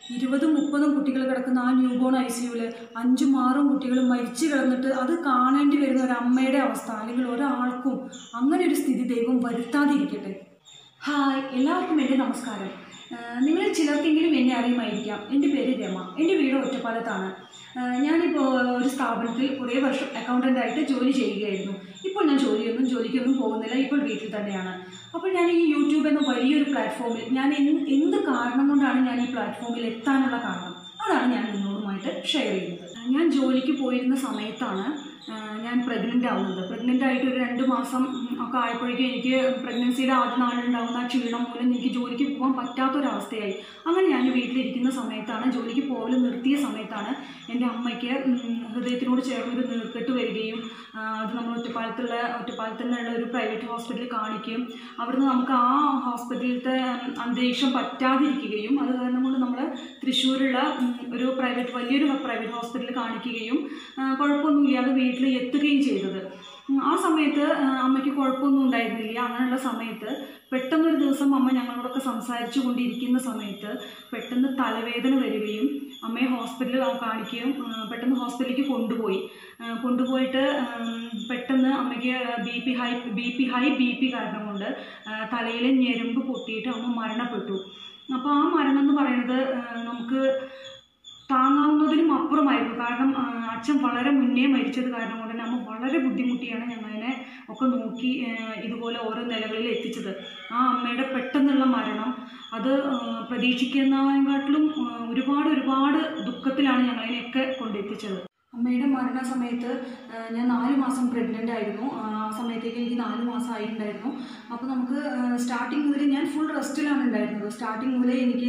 ഇരുപതും മുപ്പതും കുട്ടികൾ കിടക്കുന്ന ആ ന്യൂ ബോൺ ഐ സിയുവിൽ അഞ്ചും ആറും കുട്ടികൾ മരിച്ചു കിടന്നിട്ട് അത് കാണേണ്ടി വരുന്ന ഒരു അമ്മയുടെ അവസ്ഥ അല്ലെങ്കിൽ ഒരാൾക്കും അങ്ങനെ ഒരു സ്ഥിതി ദൈവം വരുത്താതിരിക്കട്ടെ ഹായ് എല്ലാവർക്കും എൻ്റെ നമസ്കാരം നിങ്ങൾ ചിലർക്കെങ്കിലും എന്നെ അറിയുമായിരിക്കാം എൻ്റെ പേര് രമ എൻ്റെ വീട് ഒറ്റപ്പാലത്താണ് ആഹ് ഞാനിപ്പോൾ ഒരു സ്ഥാപനത്തിൽ കുറേ വർഷം അക്കൗണ്ടൻ്റ് ആയിട്ട് ജോലി ചെയ്യുകയായിരുന്നു ഇപ്പോൾ ഞാൻ ജോലിയൊന്നും ജോലിക്കൊന്നും പോകുന്നില്ല ഇപ്പോൾ വീട്ടിൽ തന്നെയാണ് അപ്പോൾ ഞാൻ ഈ യൂട്യൂബ് എന്ന വലിയൊരു പ്ലാറ്റ്ഫോമിൽ ഞാൻ എന്ത് എന്ത് കാരണം കൊണ്ടാണ് ഞാൻ ഈ പ്ലാറ്റ്ഫോമിൽ എത്താനുള്ള കാരണം അതാണ് ഞാൻ നിങ്ങളോടുമായിട്ട് ഷെയർ ചെയ്യുന്നത് ഞാൻ ജോലിക്ക് പോയിരുന്ന സമയത്താണ് ആ, ഞാൻ പ്രഗ്നൻ്റ് ആവുന്നത് പ്രഗ്നൻ്റ് ആയിട്ട് ഒരു രണ്ട് മാസം ഉം, ഒക്കെ ആയപ്പോഴേക്കും എനിക്ക് പ്രഗ്നൻസിയുടെ ആദ്യ നാളുണ്ടാകുന്ന ആ ക്ഷീണം മൂലം എനിക്ക് ജോലിക്ക് പോകാൻ പറ്റാത്തൊരവസ്ഥയായി അങ്ങനെ ഞാൻ വീട്ടിലിരിക്കുന്ന സമയത്താണ് ജോലിക്ക് പോകൽ നിർത്തിയ സമയത്താണ് എൻ്റെ അമ്മയ്ക്ക് ഉം, ഹൃദയത്തിനോട് ചേർന്നൊരു നീർക്കെട്ട് വരികയും ആ, അത് നമ്മൾ ഒറ്റപ്പാലത്തുള്ള ഒറ്റപ്പാലത്തുള്ള ഒരു പ്രൈവറ്റ് ഹോസ്പിറ്റലിൽ കാണിക്കുകയും അവിടുന്ന് നമുക്ക് ആ ഹോസ്പിറ്റലിലത്തെ ഉം, അന്തരീക്ഷം പറ്റാതിരിക്കുകയും അത് കാരണം കൊണ്ട് നമ്മൾ തൃശ്ശൂരുള്ള ഉം, ഒരു പ്രൈവറ്റ് വലിയൊരു പ്രൈവറ്റ് ഹോസ്പിറ്റലിൽ കാണിക്കുകയും ആ, കുഴപ്പമൊന്നുമില്ലാതെ വീട്ടിൽ എത്തുകയും ചെയ്തത് ഉം, ആ സമയത്ത് ആ, അമ്മയ്ക്ക് കുഴപ്പമൊന്നും ഉണ്ടായിരുന്നില്ല അങ്ങനെയുള്ള സമയത്ത് പെട്ടെന്നൊരു ദിവസം അമ്മ ഞങ്ങളോടൊക്കെ സംസാരിച്ചു കൊണ്ടിരിക്കുന്ന സമയത്ത് പെട്ടെന്ന് തലവേദന വരികയും അമ്മയെ ഹോസ്പിറ്റലിൽ കാണിക്കുകയും ആ, പെട്ടെന്ന് ഹോസ്പിറ്റലിലേക്ക് കൊണ്ടുപോയി ആ, കൊണ്ടുപോയിട്ട് ഉം, പെട്ടെന്ന് അമ്മയ്ക്ക് B P high B P high B P കാരണം കൊണ്ട് ആ, തലയിലെ ഞെരുമ്പ് പൊട്ടിയിട്ട് അമ്മ മരണപ്പെട്ടു അപ്പോൾ ആ മരണം എന്ന് പറയുന്നത് ആ, നമുക്ക് താങ്ങാവുന്നതിനും അപ്പുറമായിരുന്നു കാരണം ആ, അച്ഛൻ വളരെ മുന്നേ മരിച്ചത് കാരണം കൊണ്ട് തന്നെ അമ്മ വളരെ ബുദ്ധിമുട്ടിയാണ് ഞങ്ങളതിനെ ഒക്കെ നോക്കി ആ, ഇതുപോലെ ഓരോ നിലകളിൽ എത്തിച്ചത് ആ അമ്മയുടെ പെട്ടെന്നുള്ള മരണം അത് ആ, പ്രതീക്ഷിക്കുന്നതിനെക്കാട്ടിലും ആ, ഒരുപാട് ഒരുപാട് ദുഃഖത്തിലാണ് ഞങ്ങളതിനെയൊക്കെ കൊണ്ടെത്തിച്ചത് അമ്മയുടെ മരണ സമയത്ത് ആ, ഞാൻ നാല് മാസം പ്രഗ്നൻ്റ് ആയിരുന്നു ആ ആ സമയത്തേക്ക് എനിക്ക് നാല് മാസം ആയിട്ടുണ്ടായിരുന്നു അപ്പോൾ നമുക്ക് സ്റ്റാർട്ടിങ് മുതൽ ഞാൻ ഫുൾ റെസ്റ്റിലാണ് ഉണ്ടായിരുന്നത് സ്റ്റാർട്ടിങ് മുതലേ എനിക്ക്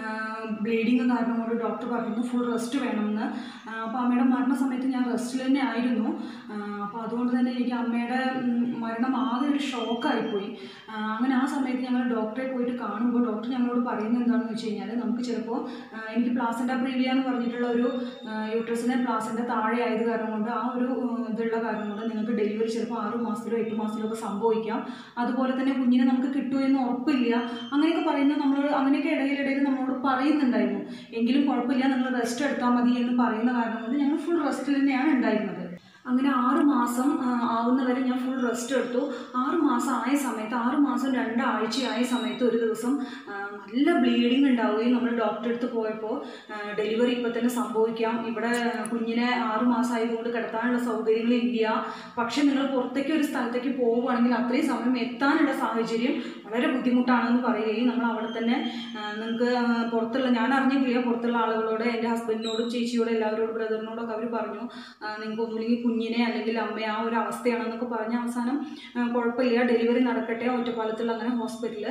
ബ്ലീഡിങ് കാരണം കൊണ്ട് ഡോക്ടർ പറഞ്ഞു ഫുൾ റെസ്റ്റ് വേണമെന്ന് ആ, അപ്പോൾ അമ്മയുടെ മരണ സമയത്ത് ഞാൻ റെസ്റ്റിൽ തന്നെ ആയിരുന്നു ആ, അപ്പോൾ അതുകൊണ്ട് തന്നെ എനിക്ക് അമ്മയുടെ ഉം, മരണം ആകെ ഒരു ഷോക്കായിപ്പോയി ആ, അങ്ങനെ ആ സമയത്ത് ഞങ്ങൾ ഡോക്ടറെ പോയിട്ട് കാണുമ്പോൾ ഡോക്ടർ ഞങ്ങളോട് പറയുന്നത് എന്താണെന്ന് വെച്ച് കഴിഞ്ഞാൽ നമുക്ക് ചിലപ്പോൾ ആ, എനിക്ക് പ്ലാസൻ്റ പ്രീവിയ എന്ന് പറഞ്ഞിട്ടുള്ള ഒരു യൂട്രസിനെ പ്ലാസൻ്റെ താഴെ ആയത് കാരണം കൊണ്ട് ആ ഒരു ഉം, ഇതുള്ള കാരണം കൊണ്ട് നിങ്ങൾക്ക് ഡെലിവറി ചിലപ്പോൾ ആറ് മാസത്തിലോ എട്ട് മാസത്തിലോ ഒക്കെ സംഭവിക്കാം അതുപോലെ തന്നെ കുഞ്ഞിനെ നമുക്ക് കിട്ടുമോ എന്ന് ഉറപ്പില്ല അങ്ങനെയൊക്കെ പറയുന്നത് നമ്മൾ അങ്ങനെയൊക്കെ ഇടയിലിടയിൽ നമ്മളോട് പറയുന്നുണ്ടായിരുന്നു എങ്കിലും കുഴപ്പമില്ല നിങ്ങൾ റെസ്റ്റ് എടുത്താൽ മതി എന്ന് പറയുന്ന കാരണം കൊണ്ട് ഞങ്ങൾ ഫുൾ റെസ്റ്റിൽ തന്നെയാണ് ഉണ്ടായിരുന്നത് അങ്ങനെ ആറ് മാസം ആ, ആവുന്നവരെ ഞാൻ ഫുൾ റെസ്റ്റ് എടുത്തു ആറ് മാസം ആയ സമയത്ത് ആറ് മാസം രണ്ടാഴ്ച ആയ സമയത്ത് ഒരു ദിവസം ആ, നല്ല ബ്ലീഡിങ് ഉണ്ടാവുകയും നമ്മൾ ഡോക്ടറെ അടുത്ത് പോയപ്പോൾ ഡെലിവറി ഇപ്പോൾ തന്നെ സംഭവിക്കാം ഇവിടെ കുഞ്ഞിനെ ആറ് മാസമായതുകൊണ്ട് കിടത്താനുള്ള സൗകര്യങ്ങളില്ല പക്ഷേ നിങ്ങൾ പുറത്തേക്ക് ഒരു സ്ഥലത്തേക്ക് പോവുകയാണെങ്കിൽ അത്രയും സമയം എത്താനുള്ള സാഹചര്യം വളരെ ബുദ്ധിമുട്ടാണെന്ന് പറയുകയും നമ്മൾ അവിടെ തന്നെ നിങ്ങൾക്ക് പുറത്തുള്ള ഞാൻ അറിഞ്ഞിട്ടില്ല പുറത്തുള്ള ആളുകളോട് എൻ്റെ ഹസ്ബൻഡിനോടും ചേച്ചിയോടും എല്ലാവരോടും ബ്രദറിനോടൊക്കെ അവർ പറഞ്ഞു നിങ്ങൾക്ക് ഒന്നുമില്ലെങ്കിൽ കുഞ്ഞിനെ അല്ലെങ്കിൽ അമ്മയെ ആ ഒരു അവസ്ഥയാണെന്നൊക്കെ പറഞ്ഞ് അവസാനം ആ, കുഴപ്പമില്ല ഡെലിവറി നടക്കട്ടെ ഒറ്റപ്പാലത്തുള്ള അങ്ങനെ ഹോസ്പിറ്റലിൽ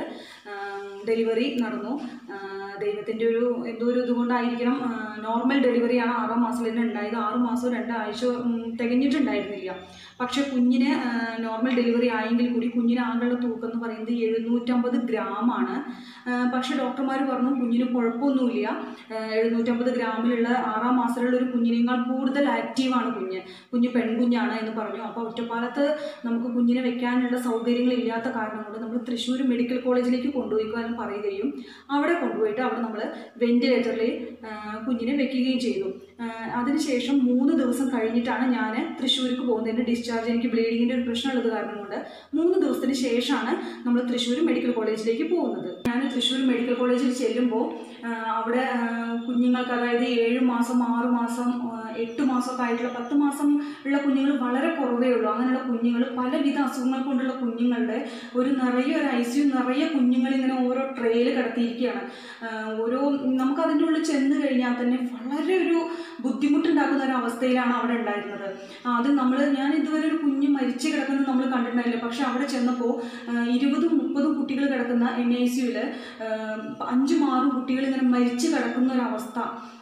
ഡെലിവറി നടന്നു ദൈവത്തിൻ്റെ ഒരു എന്തോ ഒരു ഇതുകൊണ്ടായിരിക്കണം നോർമൽ ഡെലിവറിയാണ് ആറാം മാസത്തിൽ തന്നെ ഉണ്ടായത് ആറ് മാസം രണ്ടാഴ്ച ഉം, തികഞ്ഞിട്ടുണ്ടായിരുന്നില്ല പക്ഷേ കുഞ്ഞിന് നോർമൽ ഡെലിവറി ആയെങ്കിൽ കൂടി കുഞ്ഞിന് ആകെയുള്ള തൂക്കം എന്ന് പറയുന്നത് എഴുന്നൂറ്റമ്പത് ഗ്രാമാണ് ആ, പക്ഷേ ഡോക്ടർമാർ പറഞ്ഞു കുഞ്ഞിന് കുഴപ്പമൊന്നുമില്ല ആ, എഴുന്നൂറ്റമ്പത് ഗ്രാമിലുള്ള ആറാം മാസത്തിലുള്ള ഒരു കുഞ്ഞിനേക്കാൾ കൂടുതൽ ആക്റ്റീവാണ് കുഞ്ഞ് കുഞ്ഞ് പെൺകുഞ്ഞാണ് എന്ന് പറഞ്ഞു അപ്പോൾ ഒറ്റപ്പാലത്ത് നമുക്ക് കുഞ്ഞിനെ വെക്കാനുള്ള സൗകര്യങ്ങൾ ഇല്ലാത്ത കാരണം കൊണ്ട് നമ്മൾ തൃശ്ശൂർ മെഡിക്കൽ കോളേജിലേക്ക് കൊണ്ടുപോയിക്കാനും പറയുകയും അവിടെ കൊണ്ടുപോയിട്ട് അവിടെ നമ്മൾ വെന്റിലേറ്ററിൽ കുഞ്ഞിനെ വെക്കുകയും ചെയ്തു ആ, അതിനുശേഷം മൂന്ന് ദിവസം കഴിഞ്ഞിട്ടാണ് ഞാൻ തൃശ്ശൂർക്ക് പോകുന്നത് എൻ്റെ ഡിസ്ചാർജ് എനിക്ക് ബ്ലീഡിങ്ങിൻ്റെ ഒരു പ്രശ്നമുള്ളത് കാരണം കൊണ്ട് മൂന്ന് ദിവസത്തിന് ശേഷമാണ് നമ്മൾ തൃശ്ശൂർ മെഡിക്കൽ കോളേജിലേക്ക് പോകുന്നത് ഞാൻ തൃശ്ശൂർ മെഡിക്കൽ കോളേജിൽ ചെല്ലുമ്പോൾ ആ, അവിടെ ആ, കുഞ്ഞുങ്ങൾക്ക് അതായത് ഏഴ് മാസം ആറ് മാസം ആ, എട്ട് മാസമൊക്കെ ആയിട്ടുള്ള പത്ത് മാസം ഉള്ള കുഞ്ഞുങ്ങൾ വളരെ കുറവേ ഉള്ളൂ അങ്ങനെയുള്ള കുഞ്ഞുങ്ങൾ പലവിധ അസുഖങ്ങൾ കൊണ്ടുള്ള കുഞ്ഞുങ്ങളുടെ ഒരു നിറയെ ഒരു ഐ സി യു നിറയെ കുഞ്ഞുങ്ങൾ ഇങ്ങനെ ഓരോ ട്രേയിൽ കിടത്തിയിരിക്കുകയാണ് ആ, ഓരോ നമുക്ക് അതിൻ്റെ ഉള്ളിൽ ചെന്ന് കഴിഞ്ഞാൽ തന്നെ വളരെ ഒരു ബുദ്ധിമുട്ടുണ്ടാക്കുന്ന ഒരു അവസ്ഥയിലാണ് അവിടെ ഉണ്ടായിരുന്നത് ആ, അത് നമ്മൾ ഞാൻ ഇതുവരെ ഒരു കുഞ്ഞ് മരിച്ചു കിടക്കുന്നത് നമ്മൾ കണ്ടിട്ടുണ്ടായില്ല പക്ഷെ അവിടെ ചെന്നപ്പോൾ ഇരുപതും മുപ്പതും കുട്ടികൾ കിടക്കുന്ന എൻ ഐ സിയുയിൽ അഞ്ചും ആറും കുട്ടികൾ ഇങ്ങനെ മരിച്ചു കിടക്കുന്ന ഒരു അവസ്ഥ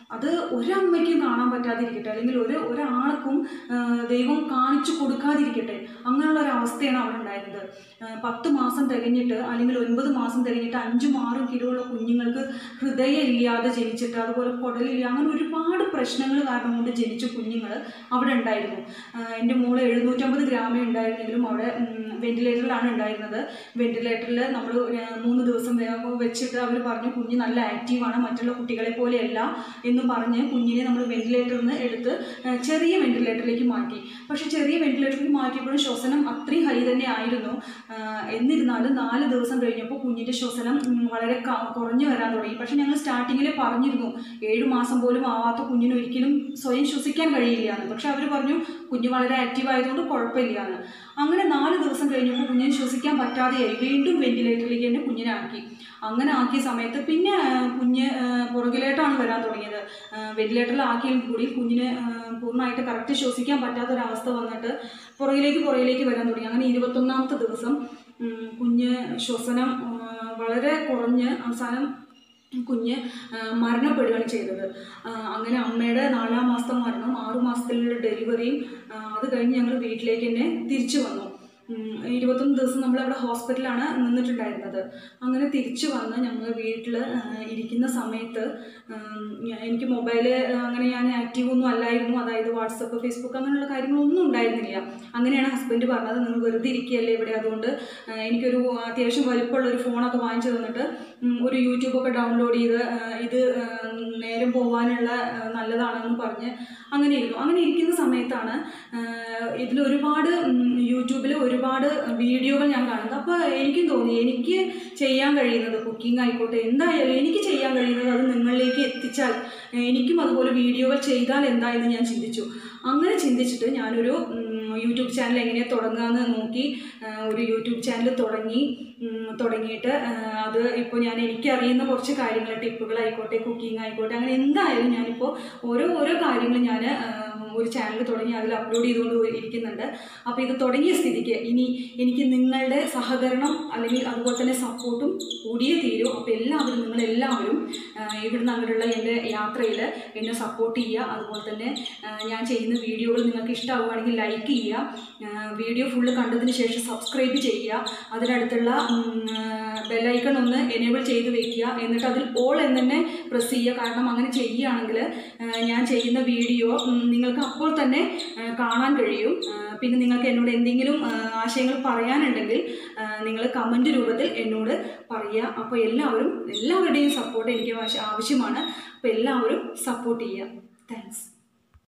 അത് ഒരമ്മയ്ക്കും കാണാൻ പറ്റാതിരിക്കട്ടെ അല്ലെങ്കിൽ ഒരു ഒരാൾക്കും ആ, ദൈവം കാണിച്ചു കൊടുക്കാതിരിക്കട്ടെ അങ്ങനെയുള്ള ഒരു അവസ്ഥയാണ് അവിടെ ഉണ്ടായിരുന്നത് ആ, പത്ത് മാസം തികഞ്ഞിട്ട് അല്ലെങ്കിൽ ഒൻപത് മാസം തികഞ്ഞിട്ട് അഞ്ചും ആറും കിലോ ഉള്ള കുഞ്ഞുങ്ങൾക്ക് ഹൃദയം ഇല്ലാതെ ജനിച്ചിട്ട് അതുപോലെ കുടലില്ല അങ്ങനെ ഒരുപാട് പ്രശ്നങ്ങൾ കാരണം കൊണ്ട് ജനിച്ച കുഞ്ഞുങ്ങൾ അവിടെ ഉണ്ടായിരുന്നു ആ, എൻ്റെ മോള് എഴുന്നൂറ്റമ്പത് ഗ്രാമേ ഉണ്ടായിരുന്നെങ്കിലും അവിടെ വെന്റിലേറ്ററിലാണ് ഉണ്ടായിരുന്നത് വെന്റിലേറ്ററിൽ നമ്മൾ മൂന്ന് ദിവസം വേ- വെച്ചിട്ട് അവർ പറഞ്ഞു കുഞ്ഞ് നല്ല ആക്റ്റീവാണ് മറ്റുള്ള കുട്ടികളെ പോലെയല്ല എന്നും പറഞ്ഞ് കുഞ്ഞിനെ നമ്മൾ വെന്റിലേറ്ററിൽ നിന്ന് എടുത്ത് ആ, ചെറിയ വെന്റിലേറ്ററിലേക്ക് മാറ്റി പക്ഷെ ചെറിയ വെന്റിലേറ്ററിലേക്ക് മാറ്റിയപ്പോഴും ശ്വസനം അത്രയും ഹൈ തന്നെ ആയിരുന്നു ആ, എന്നിരുന്നാലും നാല് ദിവസം കഴിഞ്ഞപ്പോൾ കുഞ്ഞിൻ്റെ ശ്വസനം ഉം, വളരെ ക- കുറഞ്ഞു വരാൻ തുടങ്ങി പക്ഷെ ഞങ്ങൾ സ്റ്റാർട്ടിങ്ങിൽ പറഞ്ഞിരുന്നു ഏഴ് മാസം പോലും ആവാത്ത കുഞ്ഞിന് ഒരിക്കലും സ്വയം ശ്വസിക്കാൻ കഴിയില്ല എന്ന് പക്ഷെ അവർ പറഞ്ഞു കുഞ്ഞ് വളരെ ആക്റ്റീവ് ആയതുകൊണ്ട് കുഴപ്പമില്ല എന്ന് അങ്ങനെ നാല് ദിവസം കഴിഞ്ഞപ്പോൾ കുഞ്ഞിന് ശ്വസിക്കാൻ പറ്റാതെയായി വീണ്ടും വെന്റിലേറ്ററിലേക്ക് തന്നെ കുഞ്ഞിനെ ആക്കി അങ്ങനെ ആക്കിയ സമയത്ത് പിന്നെ ആ, കുഞ്ഞ് ആ, പുറകിലേട്ടാണ് വരാൻ തുടങ്ങിയത് വെന്റിലേറ്ററിൽ ആക്കിയെങ്കിൽ കൂടി കുഞ്ഞിന് ആ, പൂർണ്ണമായിട്ട് കറക്റ്റ് ശ്വസിക്കാൻ പറ്റാത്തൊരവസ്ഥ വന്നിട്ട് പുറകിലേക്ക് പുറകിലേക്ക് വരാൻ തുടങ്ങി അങ്ങനെ ഇരുപത്തൊന്നാമത്തെ ദിവസം ഉം, കുഞ്ഞ് ശ്വസനം ആ, വളരെ കുറഞ്ഞ് അവസാനം കുഞ്ഞ് ആ, മരണപ്പെടുകയാണ് ചെയ്തത് ആ, അങ്ങനെ അമ്മയുടെ നാലാം മാസത്തെ മരണം ആറു മാസത്തിലുള്ള ഡെലിവറിയും ആ, അത് കഴിഞ്ഞ് ഞങ്ങൾ വീട്ടിലേക്ക് തന്നെ തിരിച്ചു വന്നു ഉം, ഇരുപത്തൊന്ന് ദിവസം നമ്മൾ അവിടെ ഹോസ്പിറ്റലാണ് നിന്നിട്ടുണ്ടായിരുന്നത് അങ്ങനെ തിരിച്ചു വന്ന് ഞങ്ങൾ വീട്ടിൽ ഇരിക്കുന്ന സമയത്ത് ഉം, ഞാൻ- എനിക്ക് മൊബൈൽ അങ്ങനെ ഞാൻ ആക്റ്റീവ് ഒന്നും അല്ലായിരുന്നു അതായത് വാട്സപ്പ് ഫേസ്ബുക്ക് അങ്ങനെയുള്ള കാര്യങ്ങളൊന്നും ഉണ്ടായിരുന്നില്ല അങ്ങനെയാണ് ഹസ്ബൻഡ് പറഞ്ഞത് നിങ്ങൾ വെറുതെ ഇരിക്കുകയല്ലേ ഇവിടെ അതുകൊണ്ട് ആ, എനിക്കൊരു അത്യാവശ്യം വലിപ്പമുള്ള ഒരു ഫോണൊക്കെ വാങ്ങിച്ചു തന്നിട്ട് ഉം, ഒരു യൂട്യൂബൊക്കെ ഡൗൺലോഡ് ചെയ്ത് ആ, ഇത് ആ, നേരം പോകാനുള്ള ആ, നല്ലതാണെന്ന് പറഞ്ഞ് അങ്ങനെ ഇരുന്നു അങ്ങനെ ഇരിക്കുന്ന സമയത്താണ് ഇതിൽ ഒരുപാട് യൂട്യൂബിൽ ഒരുപാട് വീഡിയോകൾ ഞാൻ കാണുന്നത് അപ്പോൾ എനിക്കും തോന്നി എനിക്ക് ചെയ്യാൻ കഴിയുന്നത് കുക്കിംഗ് ആയിക്കോട്ടെ എന്തായാലും എനിക്ക് ചെയ്യാൻ കഴിയുന്നത് അത് നിങ്ങളിലേക്ക് എത്തിച്ചാൽ ഏഹ് എനിക്കും അതുപോലെ വീഡിയോകൾ ചെയ്താൽ എന്താ എന്ന് ഞാൻ ചിന്തിച്ചു അങ്ങനെ ചിന്തിച്ചിട്ട് ഞാനൊരു ഉം, യൂട്യൂബ് ചാനൽ എങ്ങനെ തുടങ്ങാമെന്ന് നോക്കി ഏഹ് ഒരു യൂട്യൂബ് ചാനൽ തുടങ്ങി ഉം, തുടങ്ങിയിട്ട് ഏഹ് അത് ഇപ്പോൾ ഞാൻ എനിക്കറിയുന്ന കുറച്ച് കാര്യങ്ങൾ ടിപ്പുകളായിക്കോട്ടെ കുക്കിംഗ് ആയിക്കോട്ടെ അങ്ങനെ എന്തായാലും ഞാനിപ്പോൾ ഓരോ ഓരോ കാര്യങ്ങൾ ഞാൻ ഒരു ചാനൽ തുടങ്ങി അതിൽ അപ്ലോഡ് ചെയ്തുകൊണ്ട് ഇരിക്കുന്നുണ്ട് അപ്പോൾ ഇത് തുടങ്ങിയ സ്ഥിതിക്ക് ഇനി എനിക്ക് നിങ്ങളുടെ സഹകരണം അല്ലെങ്കിൽ അതുപോലെ തന്നെ സപ്പോർട്ടും കൂടിയേ തീരൂ അപ്പോൾ എല്ലാവരും നിങ്ങളെല്ലാവരും ആഹ് ഇവിടുന്ന് അങ്ങോട്ടുള്ള എൻ്റെ യാത്രയിൽ എന്നെ സപ്പോർട്ട് ചെയ്യുക അതുപോലെ തന്നെ ആഹ് ഞാൻ ചെയ്യുന്ന വീഡിയോകൾ നിങ്ങൾക്ക് ഇഷ്ടമാവുകയാണെങ്കിൽ ലൈക്ക് ചെയ്യുക ആഹ് വീഡിയോ ഫുള്ള് കണ്ടതിന് ശേഷം സബ്സ്ക്രൈബ് ചെയ്യുക അതിനടുത്തുള്ള ബെല്ലൈക്കൺ ഒന്ന് എനേബിൾ ചെയ്ത് വെക്കുക എന്നിട്ട് അതിൽ ഓൾ എന്ന് തന്നെ പ്രസ് ചെയ്യുക കാരണം അങ്ങനെ ചെയ്യുകയാണെങ്കിൽ ആഹ് ഞാൻ ചെയ്യുന്ന വീഡിയോ ഉം, നിങ്ങൾക്ക് അപ്പോൾ തന്നെ ആഹ് കാണാൻ കഴിയും ആഹ് പിന്നെ നിങ്ങൾക്ക് എന്നോട് എന്തെങ്കിലും ആഹ് ആശയങ്ങൾ പറയാനുണ്ടെങ്കിൽ നിങ്ങൾ കമൻറ്റ് രൂപത്തിൽ എന്നോട് പറയുക അപ്പോൾ എല്ലാവരും എല്ലാവരുടെയും സപ്പോർട്ട് എനിക്ക് ആവശ്യ- ആവശ്യമാണ് അപ്പോൾ എല്ലാവരും സപ്പോർട്ട് ചെയ്യുക താങ്ക്സ്